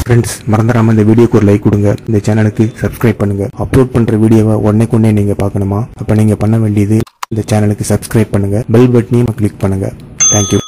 friends மறந்துடாம இந்த வீடியோக்கு ஒரு லைக் கொடுங்க இந்த சேனலுக்கு சப்ஸ்கிரைப் பண்ணுங்க அப்லோட் பண்ற வீடியோவை உடனே நீங்க பார்க்கணுமா அப்ப நீங்க பண்ண வேண்டியது இந்த சேனலுக்கு சப்ஸ்கிரைப் பண்ணுங்க பெல் பட்டனையும் கிளிக் பண்ணுங்க thank you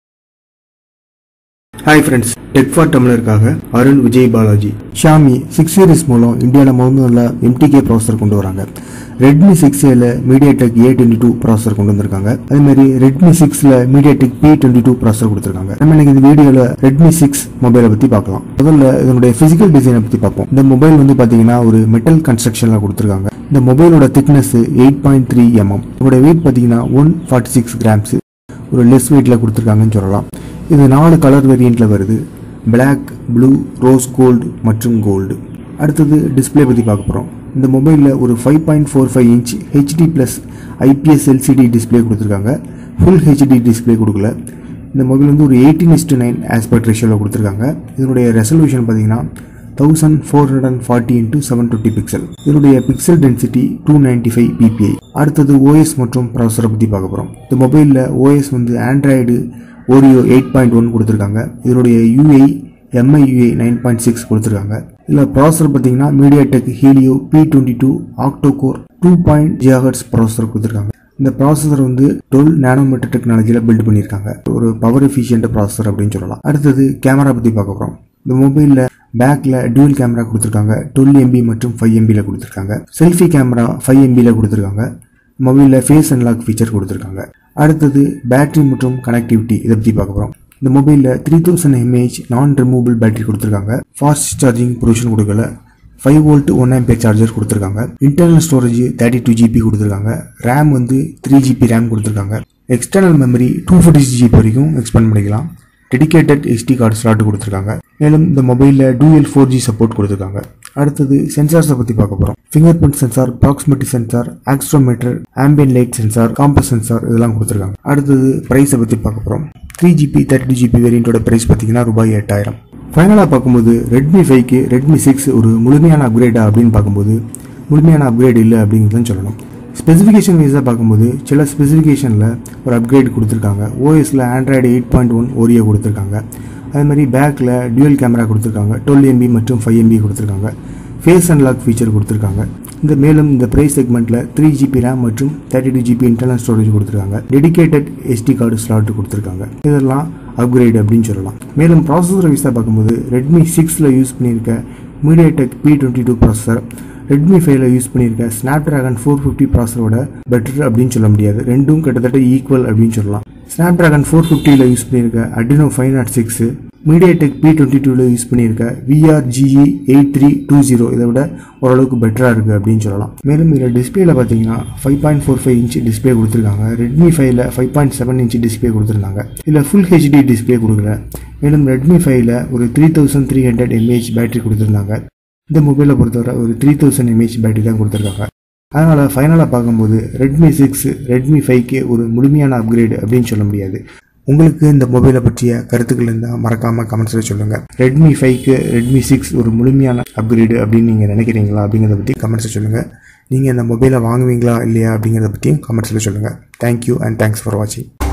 hi friends tech for தமிழருக்காக Arun Vijay Balaji Xiaomi six series மூலம் இந்தியாவில் முதல்ல எம்டிகே ப்ராசஸர் கொண்டு வராங்க ரெட்மி சிக்ஸ் ஏல MediaTek A twenty two processor கொண்டு வந்திருக்காங்க அதே மாதிரி ரெட்மி சிக்ஸ்ல MediaTek P twenty two processor கொடுத்துருக்காங்க நம்ம இன்னைக்கு இந்த வீடியோல ரெட்மி சிக்ஸ் மொபைலை பத்தி பார்க்கலாம் முதல்ல இதனுடைய பிசிக்கல் டிசைனை பத்தி பார்ப்போம் இந்த மொபைல் வந்து பாத்தீங்கன்னா ஒரு மெட்டல் கன்ஸ்ட்ரக்ஷன்ல கொடுத்துருக்காங்க இந்த மொபைலோட thickness eight point three mm இதோட வெயிட் பாத்தீங்கன்னா ஒன் ஃபார்ட்டி சிக்ஸ் கிராம்ஸ் ஒரு லெஸ் வெயிட்ல கொடுத்துருக்காங்கன்னு சொல்லலாம் இது நாலு கலர் வேரியண்ட்ல வருது Black ப்ளூ ரோஸ் கோல்டு மற்றும் கோல்டு அடுத்தது டிஸ்ப்ளே பற்றி பார்க்க போகிறோம் இந்த மொபைலில் ஒரு five point four five inch HD plus IPS LCD display கொடுத்துருக்காங்க ஃபுல் ஹெச்டி டிஸ்பிளே கொடுக்கல இந்த மொபைல் வந்து ஒரு எயிட்டீன் இஸ்டு நைன் ஆஸ்பெக்ட் ரேஷியோவில் கொடுத்துருக்காங்க இதனுடைய ரெசல்யூஷன் பார்த்தீங்கன்னா thousand four hundred and forty into seven twenty pixel இதனுடைய pixel density two ninety five PPI அடுத்தது ஓஎஸ் மற்றும் ப்ராசரை பற்றி பார்க்க போகிறோம் இந்த மொபைலில் ஓஎஸ் வந்து Android Oreo eight point one கொடுத்துருக்காங்க இதனுடைய UI MI UI nine point six கொடுத்துருக்காங்க இதில் ப்ராசர் பார்த்தீங்கன்னா MediaTek Helio P twenty two octa core two point gigahertz processor கொடுத்துருக்காங்க இந்த ப்ராசஸர் வந்து டுவெல் நேனோமீட்டர் டெக்னாலஜியில் பில்ட் பண்ணியிருக்காங்க ஒரு பவர் எஃபிஷியன்ட் ப்ராசஸர் அப்படின்னு சொல்லலாம் அடுத்தது கேமரா பற்றி பார்க்க போகிறோம் இந்த மொபைலில் பேக்கில் டியூல் கேமரா கொடுத்துருக்காங்க டுவெல் எம்பி மற்றும் ஃபைவ் எம்பியில் கொடுத்துருக்காங்க செல்ஃபி கேமரா ஃபைவ் எம்பியில் கொடுத்துருக்காங்க மொபைலில் ஃபேஸ் அன்லாக் ஃபீச்சர் கொடுத்துருக்காங்க அடுத்தது பேட்டரி மற்றும் கனெக்டிவிட்டி இதை பற்றி பார்க்க போகிறோம் இந்த மொபைலில் three thousand mAh non removable battery கொடுத்துருக்காங்க ஃபாஸ்ட் சார்ஜிங் ப்ரொவிஷன் கொடுக்கல five volt one ampere charger கொடுத்துருக்காங்க internal storage thirty two GB கொடுத்துருக்காங்க ரேம் வந்து த்ரீ ஜிபி ரேம் கொடுத்துருக்காங்க external memory two fifty GB வரைக்கும் எக்ஸ்பேண்ட் பண்ணிக்கலாம் டெடிகேட்டட் எஸ்டி கார்டு ஸ்லாட் கொடுத்துருக்காங்க மேலும் இந்த மொபைலில் டூஎல் ஃபோர் ஜி சப்போர்ட் கொடுத்துருக்காங்க அடுத்தது சென்சார்ஸை பற்றி பார்க்க போகிறோம் fingerprint sensor proximity sensor accelerometer ambient light sensor compass sensor இதெல்லாம் கொடுத்துருக்காங்க அடுத்தது ப்ரைஸை பற்றி பார்க்க போகிறோம் three GB thirty two GB வேரியண்ட்டோட ப்ரைஸ் பார்த்தீங்கன்னா ரூபாய் எட்டாயிரம் ஃபைனலாக பார்க்கும்போது ரெட்மி ஃபைவ்க்கு ரெட்மி சிக்ஸ் ஒரு முழுமையான அப்கிரேடா அப்படின்னு பார்க்கும்போது முழுமையான அப்கிரேட் இல்லை அப்படிங்கிறதும் சொல்லணும் ஸ்பெசிஃபிகேஷன் வைஸாக பார்க்கும்போது சில ஸ்பெசிஃபிகேஷனில் ஒரு அப்கிரேட் கொடுத்துருக்காங்க ஓஎஸில் Android eight point one Oreo கொடுத்துருக்காங்க அதே மாதிரி பேக்கில் டியூயல் கேமரா கொடுத்துருக்காங்க டுவெல் எம்பி மற்றும் ஃபைவ் எம்பி கொடுத்துருக்காங்க ஃபேஸ் அன்லாக் ஃபீச்சர் கொடுத்துருக்காங்க இந்த மேலும் இந்த ப்ரைஸ் செக்மெண்ட்டில் த்ரீ ஜிபி ரேம் மற்றும் thirty two GB internal storage கொடுத்துருக்காங்க டெடிகேட்டட் எஸ்டி கார்டு ஸ்லாட் கொடுத்துருக்காங்க இதெல்லாம் அப்கிரேட் அப்படின்னு சொல்லலாம் மேலும் ப்ராசஸர் வைஸாக பார்க்கும்போது ரெட்மி சிக்ஸில் யூஸ் பண்ணியிருக்க MediaTek P twenty two processor Redmi ஃபைவ்ல யூஸ் பண்ணியிருக்க ஸ்னாப் ட்ராகன் ஃபோர் ஃபிஃப்டி ப்ராசரோட பெட்டர் அப்படின்னு சொல்ல முடியாது ரெண்டும் கிட்டத்தட்ட ஈக்குவல் அப்படின்னு சொல்லலாம் ஸ்னாப் ட்ராகன் ஃபோர் ஃபிஃப்டியில் யூஸ் பண்ணியிருக்க Adreno five naught six MediaTek P twenty டூவில் யூஸ் பண்ணியிருக்க VR GE eight three two zero இதை விட ஓரளவுக்கு பெட்டராக இருக்குது அப்படின்னு சொல்லலாம் மேலும் இதில் டிஸ்பிளேல பார்த்தீங்கன்னா five point four five inch display கொடுத்துருக்காங்க ரெட்மி ஃபைவ்ல five point seven inch display கொடுத்துருந்தாங்க இதில் ஃபுல் ஹெச்டி டிஸ்பிளே கொடுக்கல மேலும் ரெட்மி ஃபைவ்ல ஒரு three thousand three hundred mAh battery கொடுத்துருந்தாங்க இந்த மொபைலை பொறுத்தவரை ஒரு த்ரீ தௌசண்ட் எம்ஏஹெச் பேட்டரி தான் கொடுத்துருக்காங்க அதனால் ஃபைனலாக பார்க்கும்போது ரெட்மி சிக்ஸ் ரெட்மி ஃபைவ்க்கு ஒரு முழுமையான அப்கிரேட் அப்படின்னு சொல்ல முடியாது உங்களுக்கு இந்த மொபைலை பற்றிய கருத்துக்கள் இருந்தால் மறக்காமல் கமெண்ட்ஸில் சொல்லுங்கள் ரெட்மி ஃபைவ்க்கு ரெட்மி சிக்ஸ் ஒரு முழுமையான அப்கிரேடு அப்படின்னு நீங்கள் நினைக்கிறீங்களா அப்படிங்கிறத பற்றி கமெண்ட்ஸில் சொல்லுங்கள் நீங்கள் இந்த மொபைலை வாங்குவீங்களா இல்லையா அப்படிங்கிறத பற்றியும் கமெண்ட்ஸில் சொல்லுங்கள் தேங்க்யூ அண்ட் தேங்க்ஸ் ஃபார் வாட்சிங்